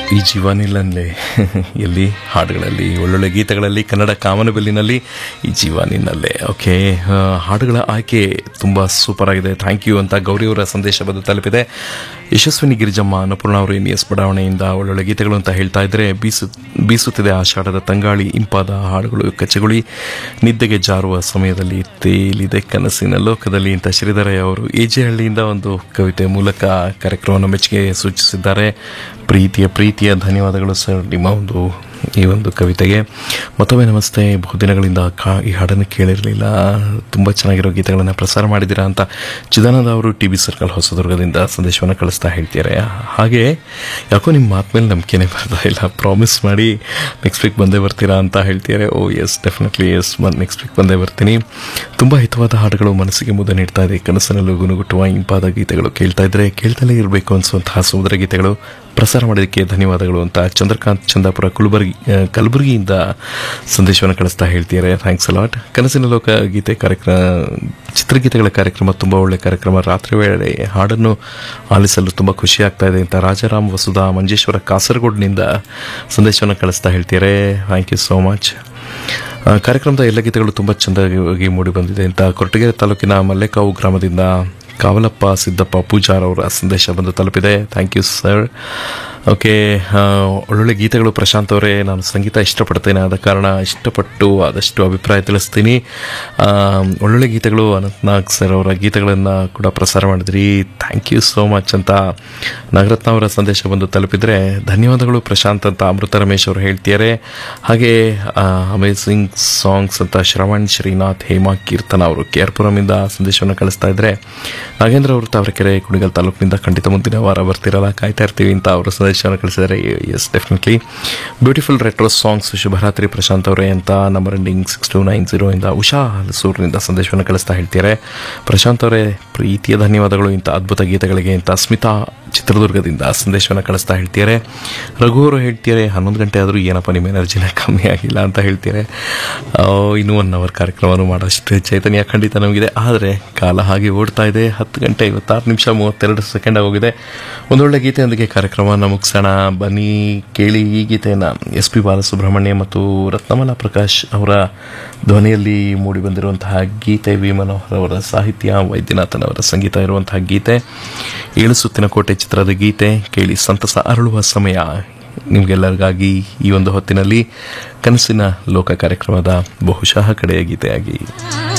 ಈ ಜೀವನಿಲ್ಲಂದೇ ಎಲ್ಲಿ ಹಾಡುಗಳಲ್ಲಿ ಒಳ್ಳೊಳ್ಳೆ ಗೀತೆಗಳಲ್ಲಿ ಕನ್ನಡ ಕಾಮನಬಿಲ್ಲಿನಲ್ಲಿ ಈ ಜೀವನಿನಲ್ಲೇ ಓಕೆ ಹಾಡುಗಳ ಆಯ್ಕೆ ತುಂಬ ಸೂಪರ್ ಆಗಿದೆ ಥ್ಯಾಂಕ್ ಯು ಅಂತ ಗೌರಿಯವರ ಸಂದೇಶ ಬಂದು ತಲುಪಿದೆ ಯಶಸ್ವಿನಿ ಗಿರಿಜಮ್ಮ ಅನ್ನಪೂರ್ಣ ಅವರು ಎನ್ ಎಸ್ ಬಡಾವಣೆಯಿಂದ ಒಳ್ಳೊಳ್ಳೆ ಗೀತೆಗಳು ಅಂತ ಹೇಳ್ತಾ ಇದ್ರೆ ಬೀಸು ಬೀಸುತ್ತಿದೆ ಆಷಾಢದ ತಂಗಾಳಿ ಇಂಪಾದ ಹಾಡುಗಳು ಕಚ್ಚಗುಳಿ ನಿದ್ದೆಗೆ ಜಾರುವ ಸಮಯದಲ್ಲಿ ತೇಲಿದೆ ಕನಸಿನ ಲೋಕದಲ್ಲಿ ಅಂತ ಶ್ರೀಧರಯ್ಯ ಅವರು ಎಜೆಹಳ್ಳಿಯಿಂದ ಒಂದು ಕವಿತೆ ಮೂಲಕ ಕಾರ್ಯಕ್ರಮವನ್ನು ಮೆಚ್ಚುಗೆ ಸೂಚಿಸಿದ್ದಾರೆ ಪ್ರೀತಿಯ ಪ್ರೀತಿಯ ಧನ್ಯವಾದಗಳು ಸರ್ ನಿಮ್ಮ ಒಂದು ಈ ಒಂದು ಕವಿತೆಗೆ ಮತ್ತೊಮ್ಮೆ ನಮಸ್ತೆ ಬಹುದಿನಗಳಿಂದ ಕಾ ಈ ಹಾಡನ್ನು ಕೇಳಿರಲಿಲ್ಲ ತುಂಬ ಚೆನ್ನಾಗಿರೋ ಗೀತೆಗಳನ್ನು ಪ್ರಸಾರ ಮಾಡಿದ್ದೀರಾ ಅಂತ ಚಿದಾನಂದ ಅವರು ಟಿ ಬಿ ಸರ್ಕಲ್ ಹೊಸದುರ್ಗದಿಂದ ಸಂದೇಶವನ್ನು ಕಳಿಸ್ತಾ ಹೇಳ್ತಾರೆ ಹಾಗೆ ಯಾಕೋ ನಿಮ್ಮ ಮಾತು ಮೇಲೆ ನಂಬಿಕೆನೇ ಬರ್ತಾ ಇಲ್ಲ ಪ್ರಾಮಿಸ್ ಮಾಡಿ ನೆಕ್ಸ್ಟ್ ವೀಕ್ ಬಂದೇ ಬರ್ತೀರಾ ಅಂತ ಹೇಳ್ತಿದ್ದಾರೆ oh yes definitely yes next week ಬಂದೇ ಬರ್ತೀನಿ ತುಂಬ ಹಿತವಾದ ಹಾಡುಗಳು ಮನಸ್ಸಿಗೆ ಮುದ ನೀಡ್ತಾ ಇದೆ ಕನಸಿನಲ್ಲೂ ಗುನುಗುಟ್ಟುವ ಇಂಪಾದ ಗೀತೆಗಳು ಕೇಳ್ತಾ ಇದ್ರೆ ಕೇಳ್ತಲೇ ಇರಬೇಕು ಅನಿಸುವಂತಹ ಸಮುದ್ರ ಗೀತೆಗಳು ಪ್ರಸಾರ ಮಾಡೋದಕ್ಕೆ ಧನ್ಯವಾದಗಳು ಅಂತ ಚಂದ್ರಕಾಂತ್ ಚಂದಾಪುರ ಕುಲಬರ್ಗಿ ಆ, ಕಲಬುರಗಿಯಿಂದ ಸಂದೇಶವನ್ನು ಕಳಿಸ್ತಾ ಹೇಳ್ತಿದ್ದಾರೆ ಥ್ಯಾಂಕ್ಸ್ ಅಲಾಟ್ ಕನಸಿನ ಲೋಕ ಗೀತೆ ಕಾರ್ಯಕ್ರಮ ಚಿತ್ರಗೀತೆಗಳ ಕಾರ್ಯಕ್ರಮ ತುಂಬ ಒಳ್ಳೆ ಕಾರ್ಯಕ್ರಮ ರಾತ್ರಿ ವೇಳೆ ಹಾಡನ್ನು ಆಲಿಸಲು ತುಂಬ ಖುಷಿ ಆಗ್ತಾ ಇದೆ ಅಂತ ರಾಜಾರಾಮ್ ವಸುಧಾ ಮಂಜೇಶ್ವರ ಕಾಸರಗೋಡ್ನಿಂದ ಸಂದೇಶವನ್ನು ಕಳಿಸ್ತಾ ಹೇಳ್ತಿದ್ದಾರೆ ಥ್ಯಾಂಕ್ ಯು ಸೋ ಮಚ್ ಆ, ಕಾರ್ಯಕ್ರಮದ ಎಲ್ಲ ಗೀತೆಗಳು ತುಂಬ ಚೆಂದಾಗಿ ಮೂಡಿ ಬಂದಿದೆ ಅಂತ ಕೊರಟಗೆರೆ ತಾಲೂಕಿನ ಮಲ್ಲೆಕಾವು ಗ್ರಾಮದಿಂದ ಕಾವಲಪ್ಪ ಸಿದ್ದಪ್ಪ ಪೂಜಾರ್ ಅವರ ಸಂದೇಶ ಬಂದು ತಲುಪಿದೆ ಥ್ಯಾಂಕ್ ಯು ಸರ್ ಓಕೆ ಒಳ್ಳೊಳ್ಳೆ ಗೀತೆಗಳು ಪ್ರಶಾಂತ್ ಅವರೇ ನಾನು ಸಂಗೀತ ಇಷ್ಟಪಡ್ತೇನೆ ಆದ ಕಾರಣ ಇಷ್ಟಪಟ್ಟು ಆದಷ್ಟು ಅಭಿಪ್ರಾಯ ತಿಳಿಸ್ತೀನಿ ಆ, ಒಳ್ಳೊಳ್ಳೆ ಗೀತೆಗಳು ಅನಂತನಾಗ್ ಸರ್ ಅವರ ಗೀತೆಗಳನ್ನು ಕೂಡ ಪ್ರಸಾರ ಮಾಡಿದ್ರಿ ಥ್ಯಾಂಕ್ ಯು ಸೋ ಮಚ್ ಅಂತ ನಾಗರತ್ನ ಅವರ ಸಂದೇಶ ಬಂದು ತಲುಪಿದ್ರೆ ಧನ್ಯವಾದಗಳು ಪ್ರಶಾಂತ್ ಅಂತ ಅಮೃತ ರಮೇಶ್ ಅವರು ಹೇಳ್ತಿದ್ದಾರೆ ಹಾಗೆ ಅಮೇಸಿಂಗ್ ಸಾಂಗ್ಸ್ ಅಂತ ಶ್ರವಣ್ ಶ್ರೀನಾಥ್ ಹೇಮಾ ಕೀರ್ತನ ಅವರು ಕೆ ಆರ್ ಪುರಮಿಂದ ಸಂದೇಶವನ್ನು ಕಳಿಸ್ತಾ ಇದ್ರೆ ನಾಗೇಂದ್ರ ಅವರು ತಾವರೆಕೆರೆ ಕುಣಿಗಲ್ ತಾಲೂಕಿನಿಂದ ಖಂಡಿತ ಮುಂದಿನ ವಾರ ಬರ್ತಿರಲ್ಲ ಕಾಯ್ತಾ ಇರ್ತೀವಿ ಅಂತ ಅವರು ಸಂದೇಶವನ್ನು ಕಳಿಸಿದ್ದಾರೆ yes definitely beautiful retro songs ಶುಭರಾತ್ರಿ ಪ್ರಶಾಂತ್ ಅವರೇ ಅಂತ number ending six two nine zero ಇಂದ ಉಷಾ ಹಲಸೂರಿನಿಂದ ಸಂದೇಶವನ್ನು ಕಳಿಸ್ತಾ ಹೇಳ್ತಿದ್ದಾರೆ ಪ್ರಶಾಂತ್ ಅವರೇ ಪ್ರೀತಿಯ ಧನ್ಯವಾದಗಳು ಇಂಥ ಅದ್ಭುತ ಗೀತೆಗಳಿಗೆ ಇಂಥ ಸ್ಮಿತಾ ಚಿತ್ರದುರ್ಗದಿಂದ ಸಂದೇಶವನ್ನು ಕಳಿಸ್ತಾ ಹೇಳ್ತಿದ್ದಾರೆ ರಘು ಅವರು ಹೇಳ್ತಿದ್ದಾರೆ ಹನ್ನೊಂದು ಗಂಟೆ ಆದರೂ ಏನಪ್ಪ ನಿಮ್ಮ ಎನರ್ಜಿನ ಕಮ್ಮಿ ಆಗಿಲ್ಲ ಅಂತ ಹೇಳ್ತಿದ್ದಾರೆ ಆ, ಇನ್ನೂ ಒನ್ ಅವರ್ ಕಾರ್ಯಕ್ರಮವನ್ನು ಮಾಡೋಷ್ಟು ಚೈತನ್ಯ ಖಂಡಿತ ನಮಗಿದೆ ಆದರೆ ಕಾಲ ಹಾಗೆ ಓಡ್ತಾ ಇದೆ ಹತ್ತು ಗಂಟೆ ಐವತ್ತಾರು ನಿಮಿಷ ಮೂವತ್ತೆರಡು ಸೆಕೆಂಡ್ ಆಗೋಗಿದೆ ಒಂದೊಳ್ಳೆ ಗೀತೆಯೊಂದಿಗೆ ಕಾರ್ಯಕ್ರಮವನ್ನು ಮುಗಿಸೋಣ ಬನ್ನಿ ಕೇಳಿ ಈ ಗೀತೆಯನ್ನು ಎಸ್ ಪಿ ಬಾಲಸುಬ್ರಹ್ಮಣ್ಯ ಮತ್ತು ರತ್ನಮಲಾ ಪ್ರಕಾಶ್ ಅವರ ಧ್ವನಿಯಲ್ಲಿ ಮೂಡಿ ಬಂದಿರುವಂತಹ ಗೀತೆ ವಿ ಮನೋಹರ್ ಅವರ ಸಾಹಿತ್ಯ ವೈದ್ಯನಾಥನ್ ಅವರ ಸಂಗೀತ ಇರುವಂತಹ ಗೀತೆ ಏಳು ಸುತ್ತಿನ ಕೋಟೆ ಚಿತ್ರದ ಗೀತೆ ಕೇಳಿ ಸಂತಸ ಅರಳುವ ಸಮಯ ನಿಮಗೆಲ್ಲರಿಗಾಗಿ ಈ ಒಂದು ಹೊತ್ತಿನಲ್ಲಿ ಕನಸಿನ ಲೋಕ ಕಾರ್ಯಕ್ರಮದ ಬಹುಶಃ ಕಡೆಯ ಗೀತೆಯಾಗಿ